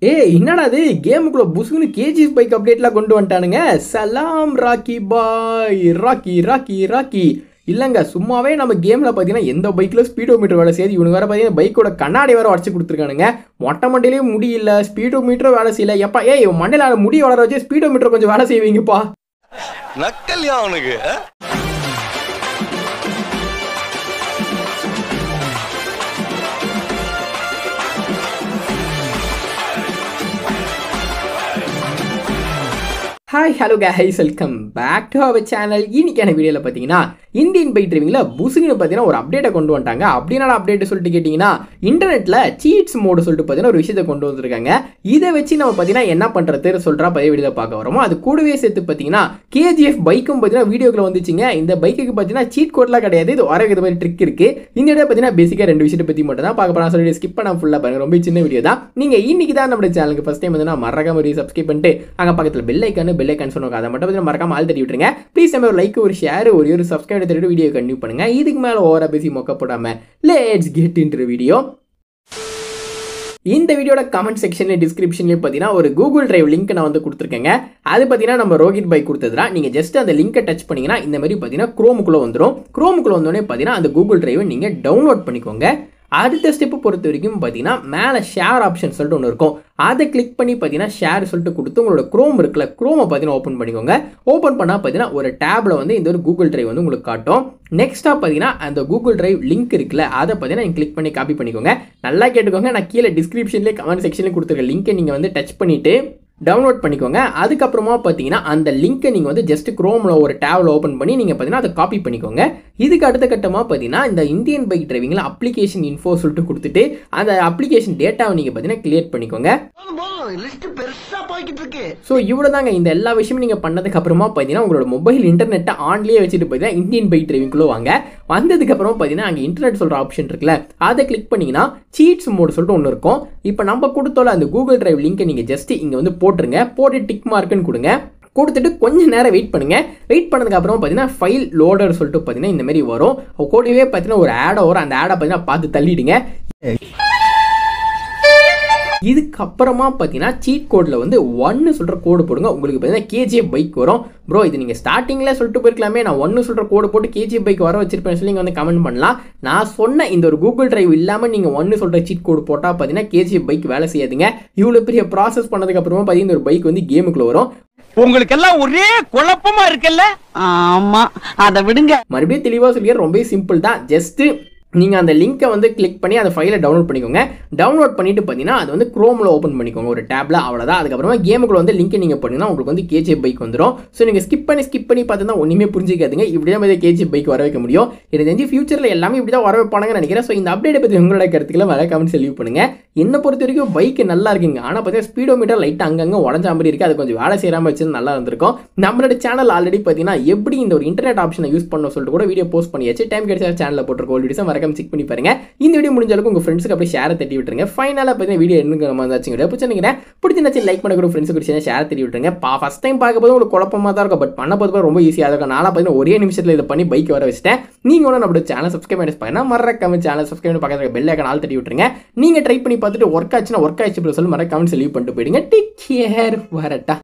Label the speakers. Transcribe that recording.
Speaker 1: ஏய் என்னடா அது கேமுக்குள்ள புசுக்குன்னு கேஜிஎஃப் பைக் அப்டேட்லாம் கொண்டு வந்துட்டானுங்க சலாம் ராக்கி பாய் ராக்கி ராக்கி ராக்கி இல்லைங்க சும்மாவே நம்ம கேமில் பார்த்தீங்கன்னா எந்த பைக்கில் ஸ்பீடோ மீட்டர் வேலை செய்யுது இவனுக்கு வேறு பார்த்தீங்கன்னா பைக்கோட கண்ணாடி வேறு உடச்சி கொடுத்துருக்கானுங்க மொட்டை மண்டையிலேயே முடியல ஸ்பீடோ மீட்டரும் வேலை செய்யல எப்பா ஏய் இவன் மண்டையில் முடி வளர வச்சு ஸ்பீடோ மீட்டர் கொஞ்சம் வேலை செய்வீங்கப்பா
Speaker 2: நக்கல்யா அவனுக்கு ஆ?
Speaker 1: Hi hello guys welcome back to our channel இன்னைக்கான வீடியோவில் பார்த்தீங்கன்னா இந்தியன் பைக் டிரைவிங்கில் புசுங்கன்னு பார்த்தீங்கன்னா ஒரு அப்டேட்டை கொண்டு வந்துட்டாங்க அப்படின்னா அப்டேட் சொல்லிட்டு கேட்டிங்கன்னா இன்டர்நெட்டில் சீட்ஸ் மோடு சொல்லிட்டு பார்த்தீங்கன்னா ஒரு விஷயத்தை கொண்டு வந்திருக்காங்க இதை வச்சு நம்ம பார்த்தீங்கன்னா என்ன பண்ணுறது சொல்கிறா பழைய வீடியோ பார்க்க வரோமோ அது கூடவே சேர்த்து பார்த்தீங்கன்னா கேஜிஎஃப் பைக்கும் பார்த்தீங்கன்னா வீடியோக்குள்ள வந்துச்சுங்க இந்த பைக்குக்கு பார்த்தீங்கன்னா சீட் கோட்லாம் கிடையாது இது வர மாதிரி ட்ரிக் இருக்கு இந்த வீடியோ பார்த்தீங்கன்னா பேசிக்காக ரெண்டு விஷயத்தை பற்றி மட்டும் தான் பார்க்க போகிறேன் சொல்லி ஸ்கிப் பண்ண ஃபுல்லாக பாருங்க ரொம்ப சின்ன வீடியோ தான் நீங்கள் இன்னைக்கு தான் நம்ம சேனலுக்கு ஃபஸ்ட் டைம் வந்து நான் மறக்காம ஒரு சப்ஸ்கிரைப் பண்ணிட்டு அங்கே பக்கத்தில் பெல் ஐக்கானு பெல் ஐக்கான் சொன்னாங்க அதை மட்டும் பார்த்தீங்கன்னா மறக்காம ஆள் தட்டி விட்டுருங்க ப்ளீஸ் நம்ம ஒரு லைக் ஒரு ஷேர் ஒரு ஒரு சப்ஸ்கிரைப் தட்டிட்டு வீடியோ கண்டினியூ பண்ணுங்க இதுக்கு மேலே ஓவரா பேசி மொக்க போடாம லெட்ஸ் கெட் இன்ட்ரு வீடியோ இந்த வீடியோட கமெண்ட் செக்ஷன்ல டிஸ்கிரிப்ஷன்லேயே பார்த்தீங்கன்னா ஒரு கூகுள் டிரைவ் லிங்க் நான் வந்து கொடுத்துருக்கேங்க அது பார்த்தீங்கன்னா நம்ம ரோஹித் பை கொடுத்ததுனா நீங்கள் ஜஸ்ட் அந்த லிங்கை டச் பண்ணீங்கன்னா இந்த மாதிரி பார்த்தீங்கன்னா குரோமுக்குள்ளே வந்துடும் குரோமுக்குள்ளே வந்தோடனே பார்த்தீங்கன்னா அந்த கூகுள் டிரைவை நீங்கள் டவுன்லோட் பண்ணிக்கோங்க அடுத்த ஸ்டெப்பு பொறுத்த வரைக்கும் பார்த்தீங்கன்னா மேலே ஷேர் ஆப்ஷன் சொல்லிட்டு ஒன்று இருக்கும் அதை கிளிக் பண்ணி பார்த்தீங்கன்னா ஷேர் சொல்லிட்டு கொடுத்து உங்களோட க்ரோம் இருக்குல்ல க்ரோமை பார்த்தீங்கன்னா ஓப்பன் பண்ணிக்கோங்க ஓப்பன் பண்ணால் பார்த்தீங்கன்னா ஒரு டேப்பில் வந்து இந்த ஒரு கூகுள் டிரைவ் வந்து உங்களுக்கு காட்டும் நெக்ஸ்ட்டாக பார்த்தீங்கன்னா அந்த கூகுள் டிரைவ் லிங்க் இருக்குல்ல அதை பார்த்தீங்கன்னா நீங்கள் கிளிக் பண்ணி காப்பி பண்ணிக்கோங்க நல்லா கேட்டுக்கோங்க நான் கீழே டிஸ்கிரிப்ஷன்லேயே கமெண்ட் செக்ஷன்லேயே கொடுத்துருக்க லிங்கை நீங்கள் வந்து டச் பண்ணிவிட்டு டவுன்லோட் பண்ணிக்கோங்க அதுக்கப்புறமா பார்த்தீங்கன்னா அந்த லிங்க்கை நீங்கள் வந்து ஜஸ்ட் குரோமில் ஒரு டேவில் ஓப்பன் பண்ணி நீங்கள் பார்த்தீங்கன்னா அதை காப்பி பண்ணிக்கோங்க இதுக்கு அடுத்த கட்டமாக பார்த்தீங்கன்னா இந்த இந்தியன் பைக் டிரைவிங்கில் அப்ளிகேஷன் இன்ஃபோ சொல்லிட்டு கொடுத்துட்டு அந்த அப்ளிகேஷன் டேட்டாவை நீங்கள் பார்த்தீங்கன்னா கிளியர் பண்ணிக்கோங்க
Speaker 3: போதும் போதும் லிஸ்ட் பெருசா போய்கிட்டு இருக்கு
Speaker 1: ஸோ இவ்வளோ தாங்க இந்த எல்லா விஷயமும் நீங்கள் பண்ணதுக்கு அப்புறமா பார்த்தீங்கன்னா உங்களோட மொபைல் இன்டர்நெட்டை ஆன்லேயே வச்சுட்டு பார்த்தீங்கன்னா இந்தியன் பைக் டிரைவிங்குள்ளே வாங்க வந்ததுக்கப்புறம் பார்த்தீங்கன்னா அங்கே இன்டர்நெட் சொல்கிற ஆப்ஷன் இருக்குல்ல அதை கிளிக் பண்ணிங்கன்னா சீட்ஸ் மோடு சொல்லிட்டு ஒன்று இருக்கும் இப்போ நம்ம கொடுத்தோல அந்த கூகுள் டிரைவ் லிங்கை நீங்கள் ஜஸ்ட் இங்கே வந்து போட்டுருங்க போட்டு டிக் மார்க்குன்னு கொடுங்க கொடுத்துட்டு கொஞ்சம் நேரம் வெயிட் பண்ணுங்க வெயிட் பண்ணதுக்கு அப்புறம் பார்த்தீங்கன்னா ஃபைல் லோடர் சொல்லிட்டு பார்த்தீங்கன்னா இந்த மாதிரி வரும் கூடவே பார்த்தீங்கன்னா ஒரு ஆடை வரும் அந்த ஆடை பார்த்தீங்கன்னா பார்த்து தள்ளிடுங்க இதுக்கப்புறமா பார்த்தீங்கன்னா சீட் கோடில் வந்து ஒன்று சொல்கிற கோடு போடுங்க உங்களுக்கு பார்த்தீங்கன்னா கேஜிஎஃப் பைக் வரும் ப்ரோ இது நீங்கள் ஸ்டார்டிங்கில் சொல்லிட்டு போயிருக்கலாமே நான் ஒன்று சொல்கிற கோடு போட்டு கேஜிஎஃப் பைக் வர வச்சிருப்பேன் சொல்லி நீங்கள் வந்து கமெண்ட் பண்ணலாம் நான் சொன்ன இந்த ஒரு கூகுள் டிரைவ் இல்லாமல் நீங்கள் ஒன்று சொல்கிற சீட் கோடு போட்டால் பார்த்தீங்கன்னா கேஜிஎஃப் பைக் வேலை செய்யாதுங்க இவ்வளோ பெரிய ப்ராசஸ் பண்ணதுக்கப்புறமா பார்த்தீங்கன்னா இந்த ஒரு பைக் வந்து கேமுக்குள்ளே வரும்
Speaker 4: உங்களுக்கு எல்லாம் ஒரே குழப்பமா இருக்குல்ல
Speaker 5: ஆமா அத விடுங்க
Speaker 1: மறுபடியும் தெளிவாக சொல்லிய ரொம்ப சிம்பிள் தான் ஜஸ்ட்டு நீங்கள் அந்த லிங்கை வந்து கிளிக் பண்ணி அந்த ஃபைலை டவுன்லோட் பண்ணிக்கோங்க டவுன்லோட் பண்ணிட்டு பார்த்தீங்கன்னா அது வந்து குரோமில் ஓப்பன் பண்ணிக்கோங்க ஒரு டேப்பில் அவ்வளோதான் அதுக்கப்புறமா கேமுக்குள்ள வந்து லிங்கை நீங்கள் பண்ணிங்கன்னா உங்களுக்கு வந்து கேஜிஎஃப் பைக் வந்துடும் ஸோ நீங்கள் ஸ்கிப் பண்ணி ஸ்கிப் பண்ணி பார்த்தீங்கன்னா ஒன்றுமே புரிஞ்சிக்காதுங்க இப்படி தான் கேஜிஎஃப் பைக் வர வைக்க முடியும் எனக்கு தெரிஞ்சு ஃபியூச்சரில் எல்லாமே இப்படி தான் வர வைப்பானுங்கன்னு நினைக்கிறேன் ஸோ இந்த அப்டேட்டை பற்றி உங்களோட கருத்துக்களை மேலே கமெண்ட்ஸ் லீவ் பண்ணுங்க என்னை பொறுத்த வரைக்கும் பைக் நல்லா இருக்குங்க ஆனால் பார்த்தீங்கன்னா ஸ்பீடோ மீட்டர் லைட் அங்கங்கே உடஞ்ச மாதிரி இருக்குது அது கொஞ்சம் வேலை செய்யாமல் வச்சு நல்லா இருந்திருக்கும் நம்மளோட சேனல் ஆல்ரெடி பார்த்தீங்கன்னா எப்படி இந்த ஒரு இன்டர்நெட் ஆப்ஷனை யூஸ் பண்ண சொல்லிட்டு கூட வீடியோ போஸ்ட் பண்ணியாச்சு டைம் கிடைச்சா சேனலில் போட்டிருக்கோம் வீடியோஸை மறக்காம செக் பண்ணி பாருங்க இந்த வீடியோ முடிஞ்ச அளவுக்கு உங்கள் ஃப்ரெண்ட்ஸுக்கு அப்படியே ஷேர் தட்டி விட்டுருங்க ஃபைனலாக பார்த்தீங்கன்னா வீடியோ என்ன நம்ம வந்தாச்சுங்க பிடிச்சிருந்தீங்க பிடிச்சிருந்தாச்சு லைக் பண்ண கூட ஃப்ரெண்ட்ஸுக்கு பிடிச்சா ஷேர் தட்டி விட்டுருங்க பா ஃபஸ்ட் டைம் பார்க்க போது உங்களுக்கு குழப்பமாக தான் இருக்கும் பட் பண்ண போது ரொம்ப ஈஸியாக இருக்கும் நாளாக பார்த்தீங்கன்னா ஒரே நிமிஷத்தில் இதை பண்ணி பைக் வர வச்சிட்டேன் நீங்கள் ஒன்று நம்மளோட சேனல் சப்ஸ்கிரைப் பண்ணி பாருங்க மறக்காம சேனல் சப்ஸ்கிரைப் பண்ணி பக்கத்தில் பெல் ஐக்கன் ஆல் தட்டி விட்டுருங்க நீங்கள் ட்ரை பண்ணி பார்த்துட்டு ஒர்க் ஆச்சுன்னா ஒர்க் ஆச்சு சொல்லி மறக்காம லீவ் பண்ணிட்டு போயிடுங்க டேக் கேர் வரட்டா